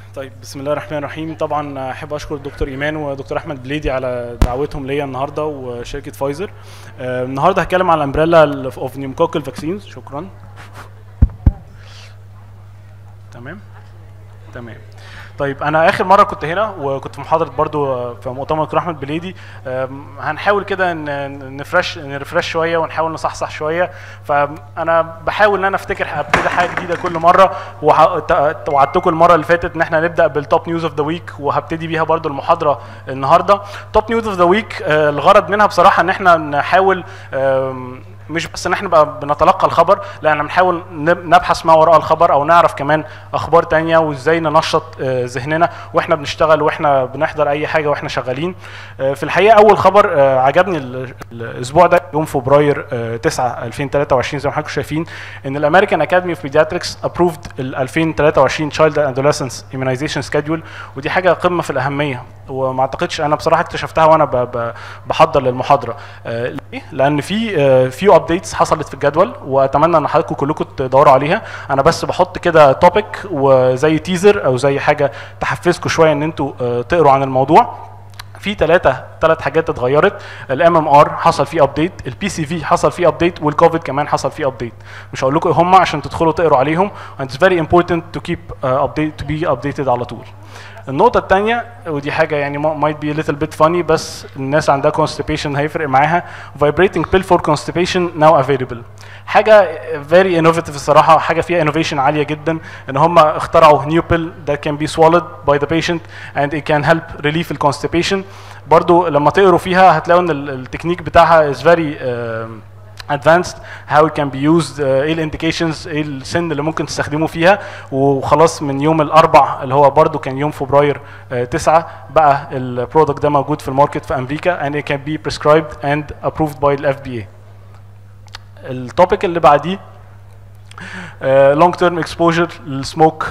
طيب بسم الله الرحمن الرحيم طبعا احب اشكر الدكتور ايمان ودكتور احمد بليدي على دعوتهم ليا النهارده وشركه فايزر آه، النهارده هتكلم على الامبريلا اوف نيوموكوكال فاكسينز شكرا تمام تمام طيب انا اخر مره كنت هنا وكنت في محاضره برضو في مؤتمر دكتور احمد بليدي أم، هنحاول كده ن- نفرش نرفرش شويه ونحاول نصحصح شويه فانا بحاول ان انا افتكر ابتدي حاجه جديده كل مره وح- ت- وعدتكم المره اللي فاتت ان احنا نبدا بالتوب نيوز اوف ذا ويك وهبتدي بيها برضو المحاضره النهارده توب نيوز اوف ذا ويك الغرض منها بصراحه ان احنا نحاول أم، مش بس ان احنا بقى بنتلقى الخبر لا احنا بنحاول نب- نبحث ما وراء الخبر او نعرف كمان اخبار تانية وازاي ننشط آه، ذهننا واحنا بنشتغل واحنا بنحضر اي حاجه واحنا شغالين آه، في الحقيقه اول خبر آه، عجبني ال- الاسبوع ده يوم فبراير آه، 9 2023 زي ما حضراتكم شايفين ان الامريكان اكاديمي اوف بيدياتريكس ابروفد ال 2023 تشايلد اند ادوليسنس immunization سكادول ودي حاجه قمه في الاهميه وما اعتقدش انا بصراحه اكتشفتها وانا ب- ب- بحضر للمحاضره آه، ليه؟ لان في فيو ابديتس حصلت في الجدول واتمنى ان حضراتكم كلكم تدوروا عليها انا بس بحط كده توبيك وزي تيزر او زي حاجه تحفزكم شويه ان انتوا آه، تقروا عن الموضوع في ثلاثة ثلاث حاجات اتغيرت الام ام ار حصل فيه ابديت البي سي في حصل فيه ابديت والكوفيد كمان حصل فيه ابديت مش هقول لكم ايه هم عشان تدخلوا تقروا عليهم and it's very important to keep uh, update to be updated على طول النقطة الثانية ودي حاجة يعني م- might be a little bit funny بس الناس عندها constipation هيفرق معاها vibrating pill for constipation now available حاجة very innovative الصراحة حاجة فيها innovation عالية جدا ان هم اخترعوا new pill that can be swallowed by the patient and it can help relieve ال constipation برضو لما تقروا فيها هتلاقوا ان ال- التكنيك بتاعها is very uh, advanced how it can be used uh, ايه الانديكيشنز ايه السن اللي ممكن تستخدموا فيها وخلاص من يوم الاربع اللي هو برضو كان يوم فبراير 9 بقى البرودكت ده موجود في الماركت في امريكا and it can be prescribed and approved by ال FDA التوبيك اللي بعديه لونج تيرم اكسبوجر للسموك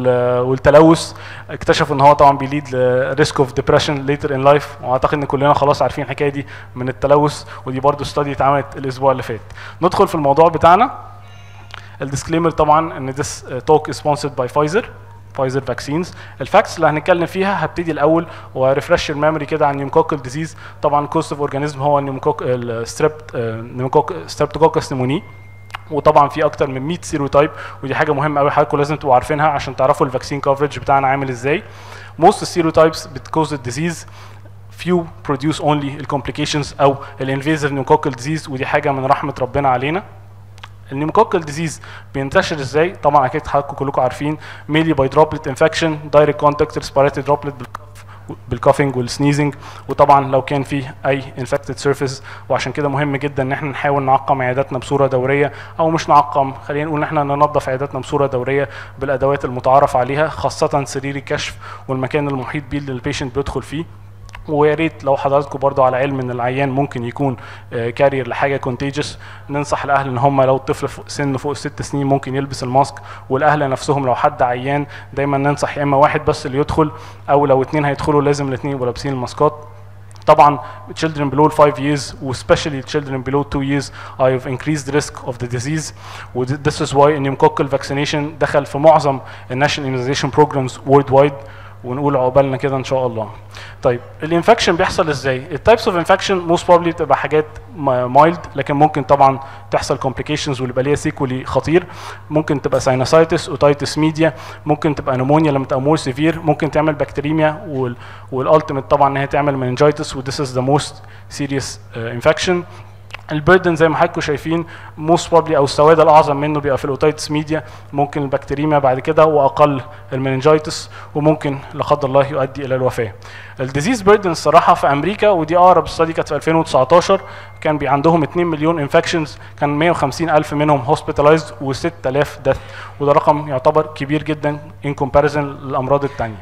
والتلوث اكتشفوا ان هو طبعا بيليد لريسك اوف ديبرشن ليتر ان لايف واعتقد ان كلنا خلاص عارفين الحكايه دي من التلوث ودي برضو ستادي اتعملت الاسبوع اللي فات ندخل في الموضوع بتاعنا الديسكليمر طبعا ان this توك is sponsored by Pfizer فايزر فاكسينز الفاكتس اللي هنتكلم فيها هبتدي الاول وريفرش الميموري كده عن نيوموكوكال ديزيز طبعا كوست اوف اورجانيزم هو النيوموكوك الستريبت نيوموكوك ستريبتوكوكس نيموني وطبعا في اكتر من 100 سيروتايب ودي حاجه مهمه قوي حضراتكم لازم تبقوا عارفينها عشان تعرفوا الفاكسين كفرج بتاعنا عامل ازاي most السيروتايبس بتكوز الديزيز few produce only الكومبليكيشنز او الانفيزيف نيوكوكال ديزيز ودي حاجه من رحمه ربنا علينا النيموكوكال ديزيز بينتشر ازاي طبعا اكيد حضراتكم كلكم عارفين ميلي باي دروبلت انفكشن دايركت كونتاكت ريسبيراتوري دروبلت بالكافينج والسنيزنج وطبعا لو كان فيه اي انفكتد سيرفيس وعشان كده مهم جدا ان احنا نحاول نعقم عياداتنا بصوره دوريه او مش نعقم خلينا نقول ان احنا ننظف عياداتنا بصوره دوريه بالادوات المتعارف عليها خاصه سرير الكشف والمكان المحيط بيه اللي البيشنت بيدخل فيه ويا ريت لو حضراتكم برضو على علم ان العيان ممكن يكون كارير لحاجه كونتيجس ننصح الاهل ان هم لو الطفل فوق سن فوق ست سنين ممكن يلبس الماسك والاهل نفسهم لو حد عيان دايما ننصح يا اما واحد بس اللي يدخل او لو اتنين هيدخلوا لازم الاتنين يبقوا لابسين الماسكات طبعا children below 5 years especially children below 2 years are of increased risk of the disease و this is why pneumococcal vaccination دخل في معظم الناشونال immunization programs worldwide ونقول عقبالنا كده ان شاء الله طيب الانفكشن بيحصل ازاي التايبس اوف انفكشن موست بروبلي بتبقى حاجات مايلد لكن ممكن طبعا تحصل كومبليكيشنز ويبقى ليها سيكولي خطير ممكن تبقى ساينوسايتس اوتايتس ميديا ممكن تبقى نمونيا لما تبقى مور سيفير ممكن تعمل بكتيريميا والالتيميت طبعا ان هي تعمل مننجايتس وذس از ذا موست سيريس انفكشن البردن زي ما حضراتكم شايفين موست بروبلي او السواد الاعظم منه بيبقى في الاوتيتس ميديا ممكن البكتيريميا بعد كده واقل المننجايتس وممكن لا قدر الله يؤدي الى الوفاه. الديزيز بردن الصراحه في امريكا ودي اقرب استادي كانت في 2019 كان بي عندهم 2 مليون انفكشنز كان 150 الف منهم هوسبيتالايزد و6000 ديث وده رقم يعتبر كبير جدا ان كومباريزن للامراض الثانيه.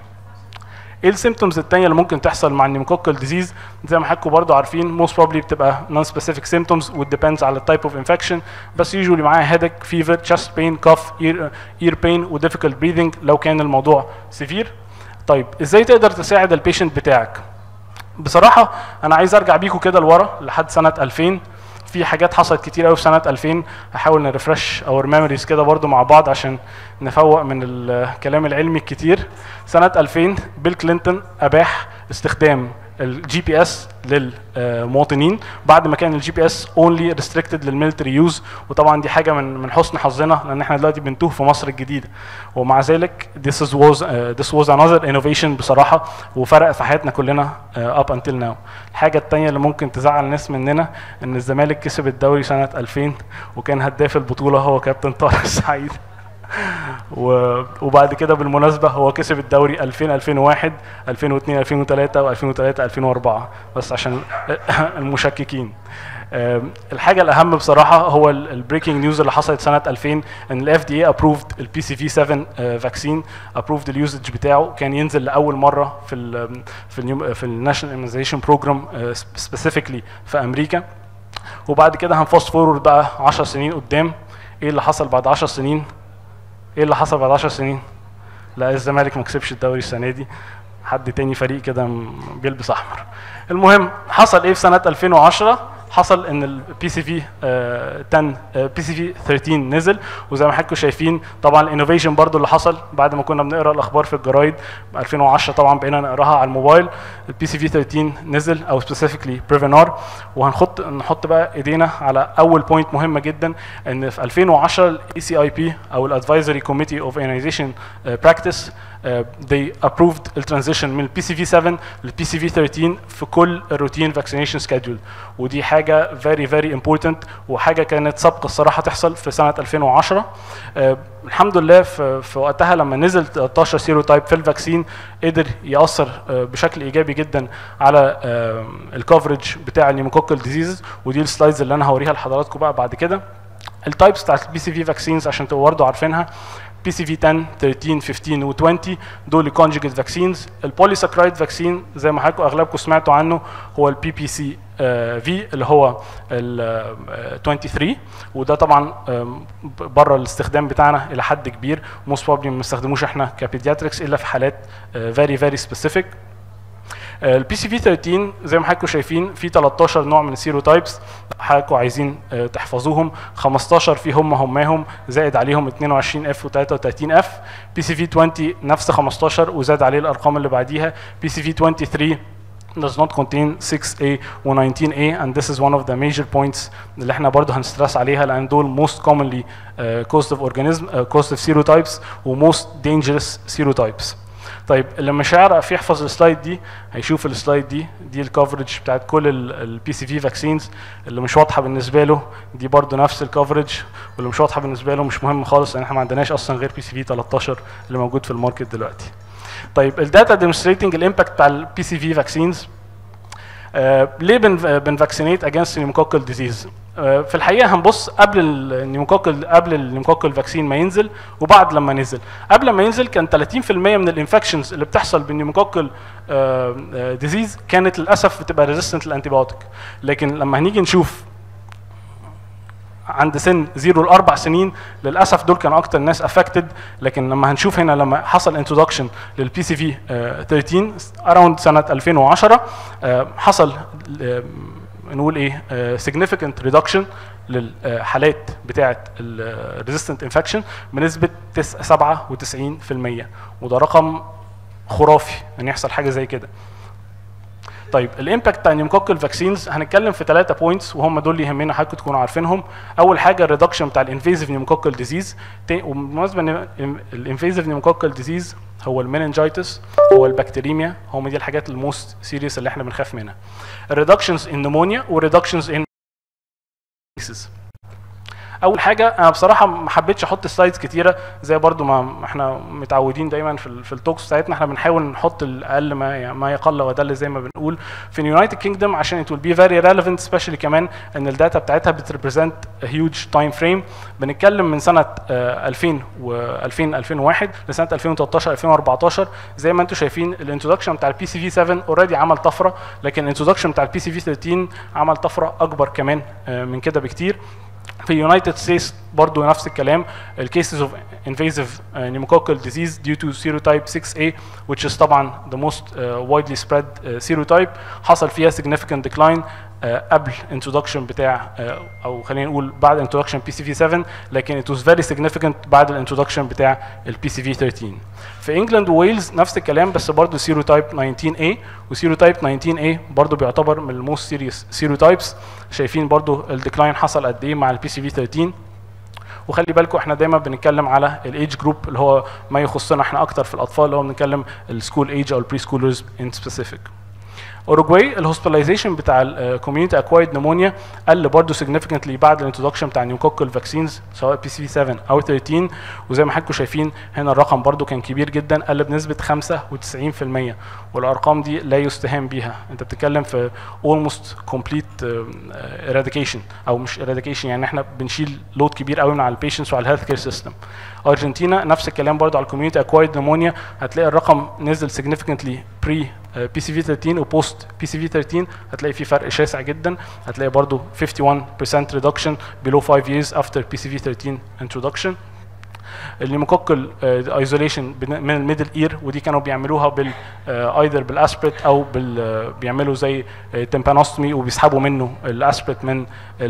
ايه السيمتومز التانية اللي ممكن تحصل مع النيموكوكال ديزيز زي ما حضراتكم برضو عارفين موست بروبلي بتبقى نون سبيسيفيك سيمتومز وديبندز على التايب اوف انفكشن بس يوجولي معاها هيدك فيفر تشست بين كاف اير اير بين وديفيكولت بريذنج لو كان الموضوع سيفير طيب ازاي تقدر تساعد البيشنت بتاعك بصراحه انا عايز ارجع بيكم كده لورا لحد سنه 2000 في حاجات حصلت كتير قوي في سنه 2000 هحاول نرفرش اور ميموريز كده برضو مع بعض عشان نفوق من الكلام العلمي الكتير سنه 2000 بيل كلينتون اباح استخدام الجي بي اس للمواطنين بعد ما كان الجي بي اس اونلي ريستريكتد للميلتري يوز وطبعا دي حاجه من من حسن حظنا لان احنا دلوقتي بنتوه في مصر الجديده ومع ذلك this is was uh, this was another innovation بصراحه وفرق في حياتنا كلنا uh, up until now الحاجه الثانيه اللي ممكن تزعل الناس مننا ان الزمالك كسب الدوري سنه 2000 وكان هداف البطوله هو كابتن طارق السعيد و- وبعد كده بالمناسبه هو كسب الدوري 2000 2001 2002 2003 و2003 2004 بس عشان المشككين آم، الحاجه الاهم بصراحه هو البريكنج نيوز اللي حصلت سنه 2000 ان الاف دي اي ابروفد البي سي في 7 فاكسين ابروفد اليوزج بتاعه كان ينزل لاول مره في ال في ال في الناشونال ايميونيزيشن بروجرام سبيسيفيكلي في امريكا وبعد كده هنفاست فورورد بقى 10 سنين قدام ايه اللي حصل بعد 10 سنين ايه اللي حصل بعد 10 سنين لا الزمالك ما كسبش الدوري السنه دي حد تاني فريق كده م- بيلبس احمر المهم حصل ايه في سنه 2010 حصل ان البي سي في 10 بي سي في 13 نزل وزي ما حضراتكم شايفين طبعا الانوفيشن برضو اللي حصل بعد ما كنا بنقرا الاخبار في الجرايد 2010 طبعا بقينا نقراها على الموبايل البي سي في 13 نزل او سبيسيفيكلي بريفينار وهنحط نحط بقى ايدينا على اول بوينت مهمه جدا ان في 2010 الاي سي اي بي او الادفايزري كوميتي اوف ايونيزيشن براكتس they approved الترانزيشن من البي سي في 7 للبي سي في 13 في كل الروتين فاكسينيشن سكادول ودي حاجه very very important وحاجه كانت سابقه الصراحه تحصل في سنه 2010 آه، الحمد لله في, في وقتها لما نزل 13 سيرو تايب في الفاكسين قدر ياثر آه، بشكل ايجابي جدا على الكفرج بتاع النيموكوكال ديزيز ودي السلايدز اللي انا هوريها لحضراتكم بقى بعد كده التايبس بتاعت البي سي في فاكسينز عشان تبقوا برضه عارفينها بي سي في 10 13 15 و20 دول كونجوجيت فاكسينز البوليساكرايد فاكسين زي ما حضراتكم اغلبكم سمعتوا عنه هو البي بي سي في اللي هو ال آه، 23 وده طبعا آم، بره الاستخدام بتاعنا الى حد كبير موست بروبلي ما بنستخدموش احنا كبيدياتريكس الا في حالات فيري فيري سبيسيفيك البي سي في 13 زي ما حضراتكم شايفين في 13 نوع من السيرو تايبس حضراتكم عايزين آه، تحفظوهم 15 في هم هماهم زائد عليهم 22 اف و33 اف بي سي في 20 نفس 15 وزاد عليه الارقام اللي بعديها بي سي في 23 does not contain 6A و 19A and this is one of the major points اللي احنا برضه هنسترس عليها لان دول most commonly uh, caused of organism uh, caused of serotypes و most dangerous serotypes طيب اللي مش هيعرف يحفظ السلايد دي هيشوف السلايد دي دي الكفرج بتاعت كل البي سي في فاكسينز اللي مش واضحه بالنسبه له دي برضو نفس الكفرج واللي مش واضحه بالنسبه له مش مهم خالص لان احنا ما عندناش اصلا غير بي سي في 13 اللي موجود في الماركت دلوقتي طيب الداتا ديمونستريتنج الامباكت بتاع البي سي في فاكسينز آه، ليه بن بنفاكسينيت اجينست نيموكوكال ديزيز في الحقيقه هنبص قبل النيموكوكال قبل النيموكوكال فاكسين ما ينزل وبعد لما نزل قبل ما ينزل كان 30% من الانفكشنز اللي بتحصل بالنيموكوكال ديزيز كانت للاسف بتبقى ريزيستنت للانتيبيوتيك لكن لما هنيجي نشوف عند سن زيرو لاربع سنين للاسف دول كانوا اكتر الناس افكتد لكن لما هنشوف هنا لما حصل انترودكشن للبي سي في 13 اراوند سنه 2010 آه، حصل آه، نقول ايه significant reduction للحالات بتاعه الريزيستنت انفكشن بنسبه 97% وده رقم خرافي ان يحصل حاجه زي كده طيب الامباكت بتاع النيموكوكال فاكسينز هنتكلم في ثلاثه بوينتس وهم دول اللي يهمنا حضرتك تكونوا عارفينهم اول حاجه الريدكشن بتاع الانفيزيف نيموكوكال ديزيز وبالمناسبه ان الانفيزيف نيموكوكال ديزيز هو الميننجايتس هو البكتيريميا هم دي الحاجات الموست سيريس اللي احنا بنخاف منها الريدكشنز ان نمونيا والريدكشنز ان اول حاجه انا بصراحه ما حبيتش احط سلايدز كتيره زي برضو ما احنا متعودين دايما في, ال- في التوكس بتاعتنا احنا بنحاول نحط الاقل ما ما يقل ودل زي ما بنقول في اليونايتد كينجدوم عشان it will be very relevant especially كمان ان الداتا بتاعتها بتريبريزنت هيوج تايم فريم بنتكلم من سنه آه، 2000 و 2000 2001 لسنه 2013 2014 زي ما انتم شايفين الانترودكشن بتاع البي سي في 7 اوريدي عمل طفره لكن الانترودكشن بتاع البي سي في 13 عمل طفره اكبر كمان آه، من كده بكتير في اليونايتد ستيتس برضو نفس الكلام الكيسز اوف invasive uh, pneumococcal disease due to serotype 6A which is طبعا the most uh, widely spread uh, serotype حصل فيها significant decline آه، قبل introduction بتاع آه، او خلينا نقول بعد introduction بي سي في 7 لكن it was very significant بعد الانترودكشن بتاع البي سي في 13 في انجلاند وويلز نفس الكلام بس برضه سيروتايب 19A وسيروتايب 19A برضه بيعتبر من الموست سيريس سيروتايبس شايفين برضه الديكلاين حصل قد ايه مع البي سي في 13 وخلي بالكم احنا دايما بنتكلم على الايدج جروب اللي هو ما يخصنا احنا اكتر في الاطفال اللي هو بنتكلم السكول ايج او البري سكولرز ان سبيسيفيك اوروجواي الهوسبيتاليزيشن بتاع الكوميونتي اكوايرد نمونيا قل برضه significantly بعد الانترودكشن بتاع نيوكوكل فاكسينز سواء بي سي في 7 او 13 وزي ما حضراتكم شايفين هنا الرقم برضه كان كبير جدا قل بنسبه 95% والارقام دي لا يستهان بيها انت بتتكلم في almost complete uh, eradication او مش eradication يعني احنا بنشيل لود كبير قوي من على البيشنتس وعلى الهيلث كير سيستم ارجنتينا نفس الكلام برضه على الكوميونتي اكوايرد نمونيا هتلاقي الرقم نزل significantly بري بي سي في 13 وبوست بي سي في 13 هتلاقي في فرق شاسع جدا هتلاقي برضو 51% reduction below 5 years after بي سي في 13 introduction النيموكوكل ايزوليشن من الميدل اير ودي كانوا بيعملوها بال ايذر بالاسبريت او بال بيعملوا زي تمبانوستومي وبيسحبوا منه الاسبريت من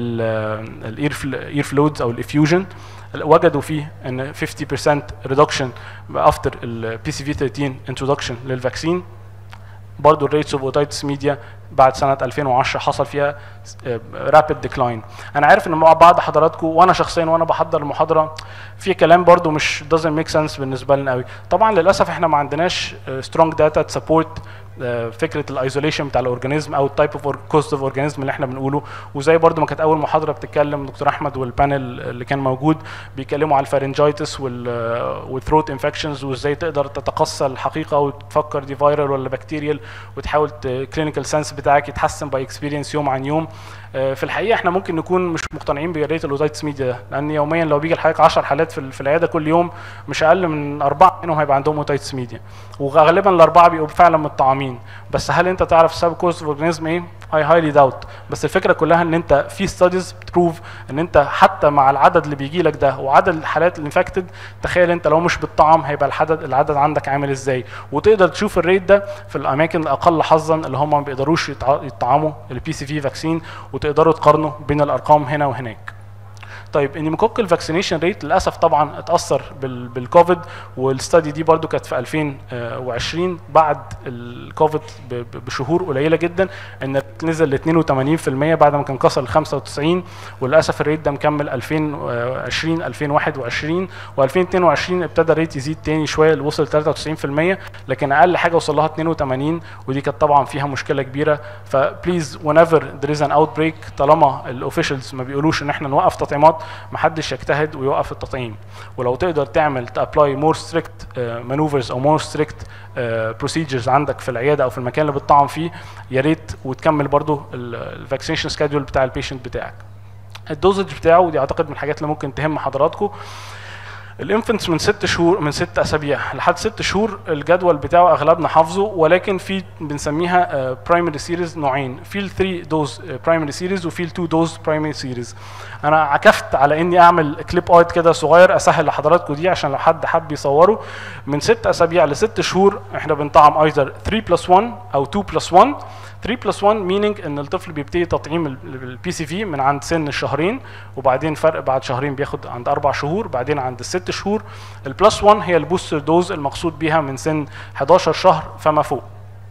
الاير اير فلويدز او الافيوجن وجدوا فيه ان 50% reduction after البي سي في 13 introduction للفاكسين برضو الريتس اوف اوتايتس ميديا بعد سنه 2010 حصل فيها رابid ديكلاين انا عارف ان مع بعض حضراتكم وانا شخصيا وانا بحضر المحاضره في كلام برضو مش doesn't make sense بالنسبه لنا قوي طبعا للاسف احنا ما عندناش سترونج داتا تسبورت فكره الايزوليشن بتاع الاورجانيزم او التايب اوف كوست اوف اورجانيزم اللي احنا بنقوله وزي برضو ما كانت اول محاضره بتتكلم دكتور احمد والبانل اللي كان موجود بيتكلموا على الفارنجايتس والثروت انفكشنز وازاي تقدر تتقصى الحقيقه وتفكر دي فايرال ولا بكتيريال وتحاول كلينيكال سنس بتاعك يتحسن باي اكسبيرينس يوم عن يوم في الحقيقه احنا ممكن نكون مش مقتنعين بريت الاوتايتس ميديا ده لان يوميا لو بيجي لحضرتك 10 حالات في العياده كل يوم مش اقل من اربعه منهم هيبقى عندهم اوتايتس ميديا وغالبا الاربعه بيبقوا فعلا متطعمين بس هل انت تعرف السبب كوست اوف اورجانيزم ايه؟ اي هايلي داوت بس الفكره كلها ان انت في ستاديز بتبروف ان انت حتى مع العدد اللي بيجي لك ده وعدد الحالات الانفكتد تخيل انت لو مش بالطعم هيبقى العدد العدد عندك عامل ازاي وتقدر تشوف الريت ده في الاماكن الاقل حظا اللي هم ما بيقدروش يطعموا البي سي في فاكسين وتقدروا تقارنوا بين الارقام هنا وهناك طيب النيموكوكال فاكسينيشن ريت للاسف طبعا اتاثر بعد والستادي دي برده كانت في 2020 بعد الكوفيد بشهور قليله جدا ان نزل ل 82% بعد ما كان كسر ال 95 وللاسف الريت ده مكمل 2020 2021 و2022 ابتدى الريت يزيد تاني شويه وصل 93% لكن اقل حاجه وصل لها 82 ودي كانت طبعا فيها مشكله كبيره فبليز وين ايفر ذير از ان اوت بريك طالما الاوفيشالز ما بيقولوش ان احنا نوقف تطعيمات محدش يجتهد ويوقف التطعيم ولو تقدر تعمل تابلاي مور ستريكت مانوفرز او مور ستريكت بروسيجرز عندك في العياده او في المكان اللي بتطعم فيه يا ريت وتكمل برضو الفاكسينيشن سكادول بتاع البيشنت بتاعك الدوزج بتاعه ودي اعتقد من الحاجات اللي ممكن تهم حضراتكم الانفنتس من ست شهور من ست اسابيع لحد ست شهور الجدول بتاعه اغلبنا حافظه ولكن في بنسميها برايمري سيريز نوعين في ال 3 دوز برايمري سيريز وفي ال 2 دوز برايمري سيريز انا عكفت على اني اعمل كليب اوت كده صغير اسهل لحضراتكم دي عشان لو حد حب يصوره من ست اسابيع لست شهور احنا بنطعم ايذر 3 بلس 1 او 2 بلس 1 3 بلس 1 مينينج ان الطفل بيبتدي تطعيم البي سي في من عند سن الشهرين وبعدين فرق بعد شهرين بياخد عند اربع شهور بعدين عند الست شهور البلس 1 هي البوستر دوز المقصود بيها من سن 11 شهر فما فوق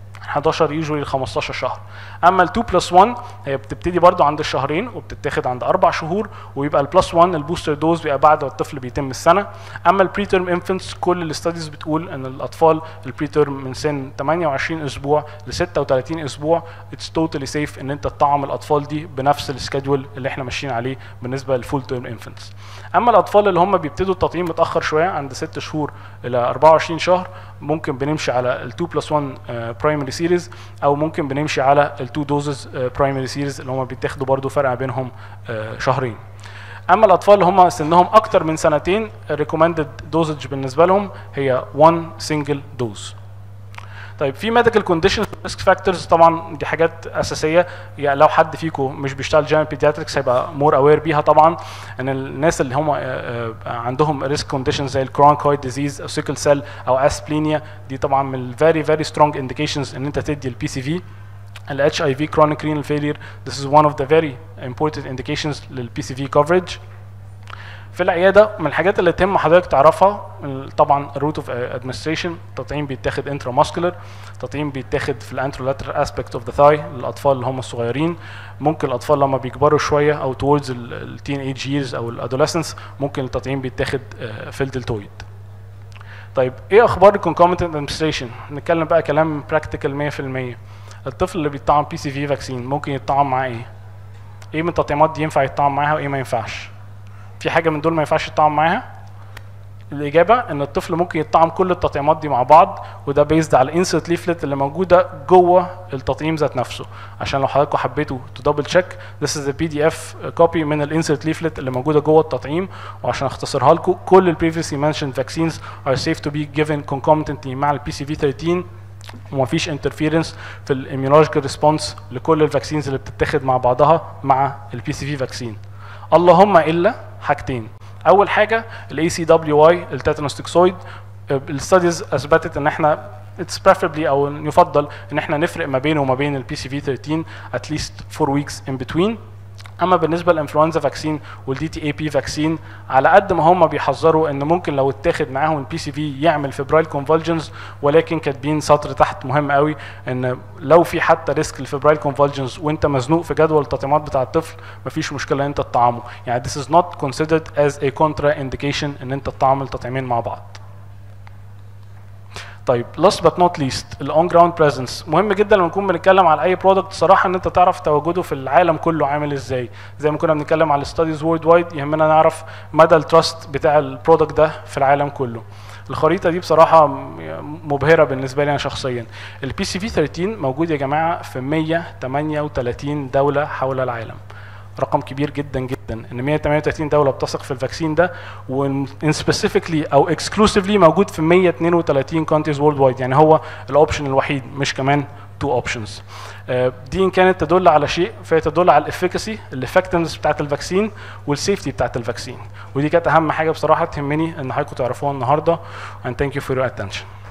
11 يوجوالي ل 15 شهر اما ال 2 بلس 1 هي بتبتدي برضو عند الشهرين وبتتاخد عند اربع شهور ويبقى البلس 1 البوستر دوز بيبقى بعد ما الطفل بيتم السنه اما البري تيرم انفنتس كل الاستاديز بتقول ان الاطفال البري تيرم من سن 28 اسبوع ل 36 اسبوع اتس توتالي سيف ان انت تطعم الاطفال دي بنفس السكادول اللي احنا ماشيين عليه بالنسبه للفول تيرم انفنتس اما الاطفال اللي هم بيبتدوا التطعيم متاخر شويه عند 6 شهور الى 24 شهر ممكن بنمشي على ال 2 بلس 1 برايمري سيريز او ممكن بنمشي على ال 2 دوزز برايمري سيريز اللي هم بيتاخدوا برضو فرق بينهم شهرين اما الاطفال اللي هم سنهم اكتر من سنتين الريكومندد دوزج بالنسبه لهم هي 1 سنجل دوز طيب في ميديكال كونديشنز ريسك فاكتورز طبعا دي حاجات اساسيه يعني لو حد فيكم مش بيشتغل جنرال بيدياتريكس هيبقى مور اوير بيها طبعا ان الناس اللي هم عندهم ريسك كونديشنز زي الكرونكويد ديزيز او سيكل سيل او اسبلينيا دي طبعا من الفيري فيري سترونج انديكيشنز ان انت تدي البي سي في ال HIV chronic renal failure this is one of the very important indications لل PCV coverage في العياده من الحاجات اللي تهم حضرتك تعرفها ال- طبعا الروت اوف ادمنستريشن التطعيم بيتاخد انترا ماسكولار التطعيم بيتاخد في الانترولاترال اسبكت اوف ذا ثاي للاطفال اللي هم الصغيرين ممكن الاطفال لما بيكبروا شويه او towards التين ايج ييرز او الادولescence ممكن التطعيم بيتاخد آه، في الدلتويد طيب ايه اخبار الكونكومنت ادمنستريشن نتكلم بقى كلام براكتيكال 100% الطفل اللي بيطعم بي سي في فاكسين ممكن يطعم معاه ايه ايه من التطعيمات دي ينفع يطعم معاها وايه ما ينفعش في حاجه من دول ما ينفعش يطعم معاها الاجابه ان الطفل ممكن يطعم كل التطعيمات دي مع بعض وده بيزد على الانسرت ليفلت اللي موجوده جوه التطعيم ذات نفسه عشان لو حضراتكم حبيتوا تدبل تشيك this is a PDF copy من الانسرت ليفلت اللي موجوده جوه التطعيم وعشان اختصرها لكم كل ال previously mentioned vaccines are safe to be given concomitantly مع ال PCV 13 ومفيش انترفيرنس في الاميونولوجيكال ريسبونس لكل الفاكسينز اللي بتتاخد مع بعضها مع البي سي في فاكسين اللهم الا حاجتين اول حاجه الاي سي دبليو واي التاتانوس توكسويد الستاديز اثبتت ان احنا اتس preferably او يفضل ان احنا نفرق ما بينه وما بين البي سي في 13 at least 4 weeks in between اما بالنسبه للانفلونزا فاكسين والدي تي اي بي فاكسين على قد ما هم بيحذروا ان ممكن لو اتاخد معاهم البي سي في يعمل فيبرايل كونفولجنز ولكن كاتبين سطر تحت مهم قوي ان لو في حتى ريسك للفيبرايل كونفولجنز وانت مزنوق في جدول التطعيمات بتاع الطفل مفيش مشكله ان انت تطعمه يعني this is not considered as a contraindication ان انت تطعم التطعيمين مع بعض طيب last but not least الاون جراوند بريزنس مهم جدا لما نكون بنتكلم على اي برودكت صراحه ان انت تعرف تواجده في العالم كله عامل ازاي زي ما كنا بنتكلم على الستاديز وورد وايد يهمنا نعرف مدى التراست بتاع البرودكت ده في العالم كله الخريطه دي بصراحه م- مبهره بالنسبه لي انا شخصيا البي سي في 13 موجود يا جماعه في 138 دوله حول العالم رقم كبير جدا جدا ان 138 دوله بتثق في الفاكسين ده وان سبيسيفيكلي او اكسكلوسيفلي موجود في 132 كونتريز وورلد وايد يعني هو الاوبشن الوحيد مش كمان تو اوبشنز دي ان كانت تدل على شيء فهي تدل على الافيكاسي الافكتنس بتاعت الفاكسين والسيفتي بتاعت الفاكسين ودي كانت اهم حاجه بصراحه تهمني ان حضراتكم تعرفوها النهارده and thank you for your attention